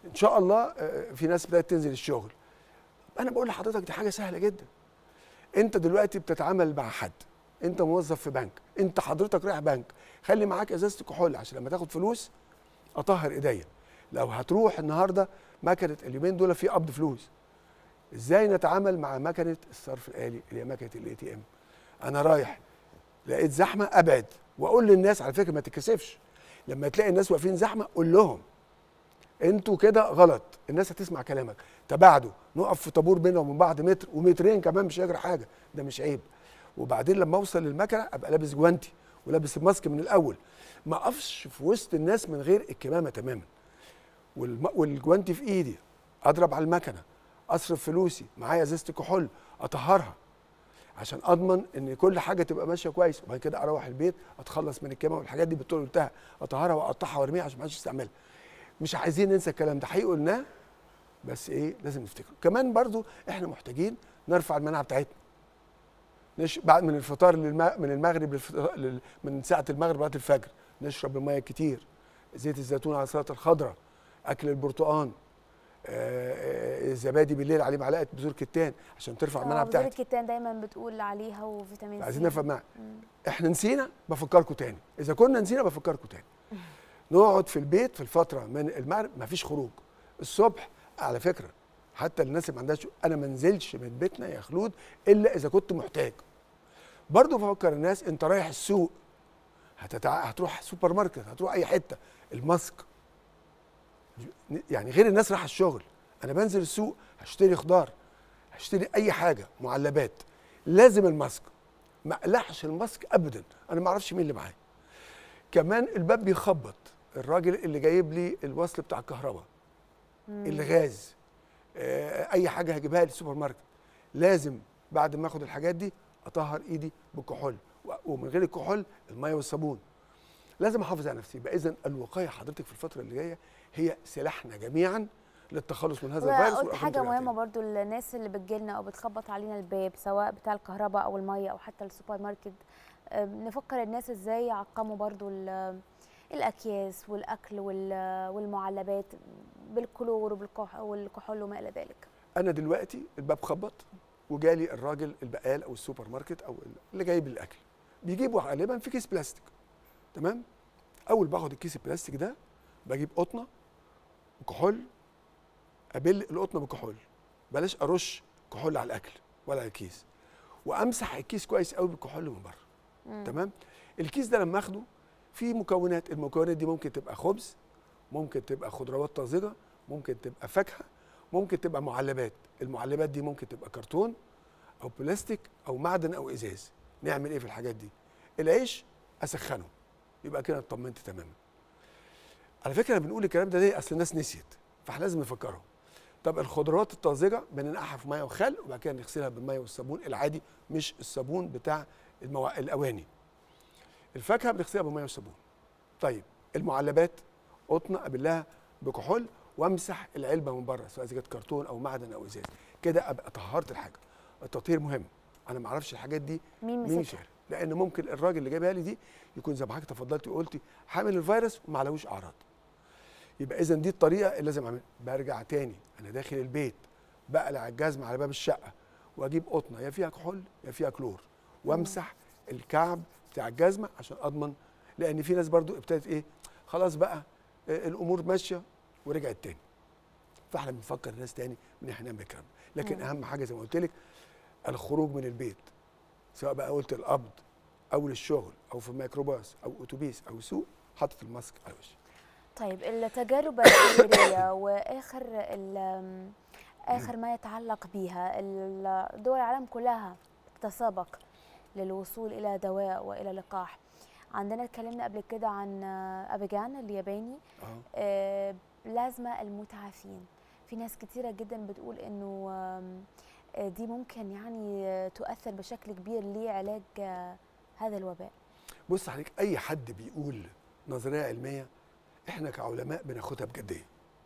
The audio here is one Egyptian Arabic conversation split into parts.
ان شاء الله آه، في ناس بدات تنزل الشغل انا بقول لحضرتك دي حاجه سهله جدا انت دلوقتي بتتعامل مع حد انت موظف في بنك انت حضرتك رايح بنك خلي معاك ازازه كحول عشان لما تاخد فلوس اطهر ايديا لو هتروح النهارده مكنه اليومين دول في قبض فلوس ازاي نتعامل مع مكنه الصرف الالي اللي هي مكنه الاي تي ام انا رايح لقيت زحمه ابعد واقول للناس على فكره ما تتكسفش لما تلاقي الناس واقفين زحمه قول لهم انتوا كده غلط الناس هتسمع كلامك تباعدوا نقف في طابور بيننا وبين بعض متر ومترين كمان مش هيجرى حاجه ده مش عيب وبعدين لما اوصل للمكنه ابقى لابس جوانتي ولابس الماسك من الاول ما اقفش في وسط الناس من غير الكمامه تماما والم... والجوانتي في ايدي اضرب على المكنه اصرف فلوسي معايا ازازه كحول اطهرها عشان اضمن ان كل حاجه تبقى ماشيه كويس وبعد كده اروح البيت اتخلص من الكمامه والحاجات دي بالطول قلتها اطهرها واقطعها وارميها عشان ما حدش يستعملها مش عايزين ننسى الكلام ده حقيقي قلناه بس ايه لازم نفتكره كمان برضو احنا محتاجين نرفع المناعه بتاعتنا نش... بعد من الفطار للم... من المغرب للفطار... لل... من ساعه المغرب لغايه الفجر نشرب الميه كتير زيت الزيتون على السلطه الخضراء اكل البرتقال آه، آه، الزبادي بالليل عليه معلقه بذور كتان عشان ترفع المناعه بذور بتاعتي الكتان دايما بتقول عليها وفيتامين سي عايزين نفهم معاك مم. احنا نسينا بفكركم تاني اذا كنا نسينا بفكركم تاني نقعد في البيت في الفتره من المغرب مفيش خروج الصبح على فكره حتى الناس اللي ما عندهاش انا ما انزلش من بيتنا يا خلود الا اذا كنت محتاج برضه بفكر الناس انت رايح السوق هتتع... هتروح سوبر ماركت هتروح اي حته الماسك يعني غير الناس رايحه الشغل انا بنزل السوق هشتري خضار هشتري اي حاجه معلبات لازم الماسك ما اقلعش الماسك ابدا انا ما اعرفش مين اللي معايا كمان الباب بيخبط الراجل اللي جايب لي الوصل بتاع الكهرباء الغاز آه، اي حاجه هجيبها لي السوبر ماركت لازم بعد ما اخد الحاجات دي اطهر ايدي بالكحول و- ومن غير الكحول الميه والصابون لازم احافظ على نفسي يبقى اذا الوقايه حضرتك في الفتره اللي جايه هي سلاحنا جميعا للتخلص من هذا الفيروس قلت والأرقام حاجه ترجع مهمه تاني. برضو للناس اللي بتجيلنا او بتخبط علينا الباب سواء بتاع الكهرباء او الميه او حتى السوبر ماركت آه، نفكر الناس ازاي يعقموا برضو ال- الاكياس والاكل وال- والمعلبات بالكلور وبالكح- والكحول وما الى ذلك انا دلوقتي الباب خبط وجالي الراجل البقال او السوبر ماركت او اللي جايب لي الاكل بيجيبوا غالبا في كيس بلاستيك تمام اول باخد الكيس البلاستيك ده بجيب قطنه وكحول ابل القطنه بكحول بلاش ارش كحول على الاكل ولا على الكيس وامسح الكيس كويس قوي بالكحول من بره مم. تمام الكيس ده لما اخده فيه مكونات المكونات دي ممكن تبقى خبز ممكن تبقى خضروات طازجه ممكن تبقى فاكهه ممكن تبقى معلبات المعلبات دي ممكن تبقى كرتون او بلاستيك او معدن او ازاز نعمل ايه في الحاجات دي العيش اسخنه يبقى كده اطمنت تماما على فكره بنقول الكلام ده ليه اصل الناس نسيت فاحنا لازم نفكرهم طب الخضروات الطازجه بننقعها في ميه وخل وبعد كده نغسلها بالميه والصابون العادي مش الصابون بتاع الموا... الاواني الفاكهه بنغسلها بالميه والصابون طيب المعلبات قطنه ابلها بكحول وامسح العلبه من بره سواء اذا كانت كرتون او معدن او ازاز كده ابقى طهرت الحاجه التطهير مهم انا ما اعرفش الحاجات دي مين مين مسكها يشيلها لان ممكن الراجل اللي جايبها لي دي يكون زي ما حضرتك تفضلتي وقلتي حامل الفيروس وما عليهوش اعراض يبقى اذا دي الطريقه اللي لازم اعملها برجع تاني انا داخل البيت بقلع الجزمه على باب الشقه واجيب قطنه يا فيها كحول يا فيها كلور وامسح الكعب بتاع الجزمه عشان اضمن لان في ناس برضو ابتدت ايه خلاص بقى آه، الامور ماشيه ورجعت تاني فاحنا بنفكر الناس تاني ان احنا نعمل الكلام ده. لكن مم. اهم حاجه زي ما قلت لك الخروج من البيت سواء بقى قلت القبض او للشغل او في ميكروباص او اتوبيس او سوق حاطط الماسك على وشي طيب التجارب الخيريه واخر ال- اخر ما يتعلق بها ال- دول العالم كلها تتسابق للوصول الى دواء والى لقاح عندنا اتكلمنا قبل كده عن ابيجان الياباني اه آه، بلازما المتعافين في ناس كتيرة جدا بتقول انه آم، آه، دي ممكن يعني آه، تؤثر بشكل كبير لعلاج آه، هذا الوباء بص حضرتك اي حد بيقول نظريه علميه احنا كعلماء بناخدها بجديه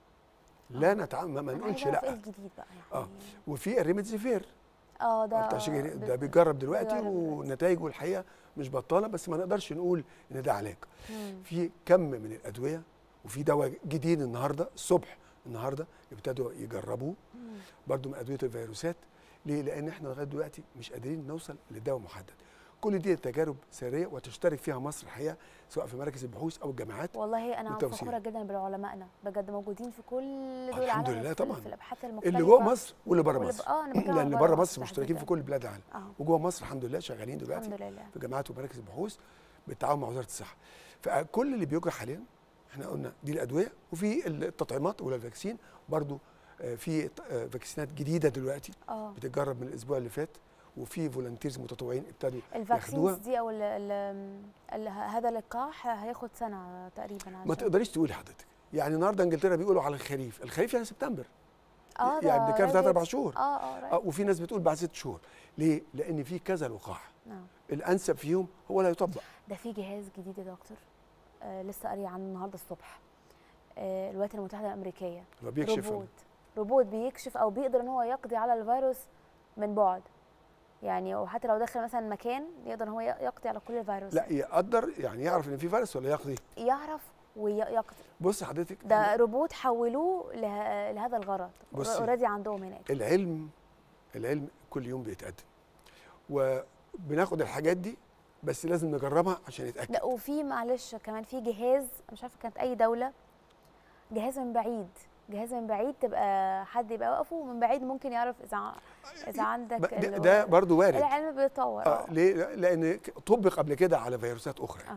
لا نتعامل ما- ما أنا نقولش عايزة أعرف ايه لا الجديد بقى اه يعني وفي الريميدزيفير اه ده بتاع شجر ده ب- بيتجرب دلوقتي بيجرب دلوقتي. ونتائجه الحقيقه مش بطاله بس ما نقدرش نقول ان ده علاج مم. في كم من الادويه وفي دواء جديد النهارده الصبح النهارده ابتدوا يجربوه مم. برضو من ادويه الفيروسات ليه؟ لان احنا لغايه دلوقتي مش قادرين نوصل لدواء محدد كل دي تجارب سريه وتشترك فيها مصر الحقيقه سواء في مراكز البحوث او الجامعات والله انا بالتوصيل. فخوره جدا بعلمائنا بجد موجودين في كل دول الحمد العالم لله في- طبعاً. في الابحاث المختلفه اللي جوه مصر واللي بره واللي ب- مصر اه انا بتكلم لان عن بره بره مصر مشتركين في كل بلاد العالم اه وجوه مصر الحمد لله شغالين دلوقتي الحمد لله في جامعات ومراكز البحوث بالتعاون مع وزاره الصحه فكل اللي بيجرى حاليا احنا قلنا دي الادويه وفي التطعيمات ولا الفاكسين برضو آه، في ت- آه، فاكسينات جديده دلوقتي اه بتتجرب من الاسبوع اللي فات وفي فولنتيرز متطوعين ابتدوا الفاكسينز ياخدوها دي او ال ال ال هذا اللقاح هياخد سنه تقريبا ما عشان- تقدريش تقولي حضرتك يعني النهارده انجلترا بيقولوا على الخريف الخريف يعني سبتمبر اه ده يعني بنتكلم في ثلاث قريب. اربع شهور اه اه آه، قريب. وفي ناس بتقول بعد ست شهور ليه؟ لان في كذا لقاح آه. الانسب فيهم هو اللي هيطبق ده في جهاز جديد يا دكتور آه لسه قاري عنه النهارده الصبح آه الولايات المتحده الامريكيه هو بيكشف روبوت روبوت بيكشف او بيقدر ان هو يقضي على الفيروس من بعد يعني وحتى لو دخل مثلا مكان يقدر ان هو يقضي على كل الفيروس لا يقدر يعني يعرف ان في فيروس ولا يقضي يعرف ويقضي بص حضرتك ده روبوت حولوه له- لهذا الغرض بصي. اوريدي عندهم هناك العلم العلم كل يوم بيتقدم وبناخد الحاجات دي بس لازم نجربها عشان نتاكد لا وفي معلش كمان في جهاز مش عارفه كانت اي دوله جهاز من بعيد جهاز من بعيد تبقى حد يبقى واقفه ومن بعيد ممكن يعرف اذا ع- اذا عندك ب- ده, ال- ده برضو وارد العلم بيتطور آه اه ليه لان طبق قبل كده على فيروسات اخرى آه.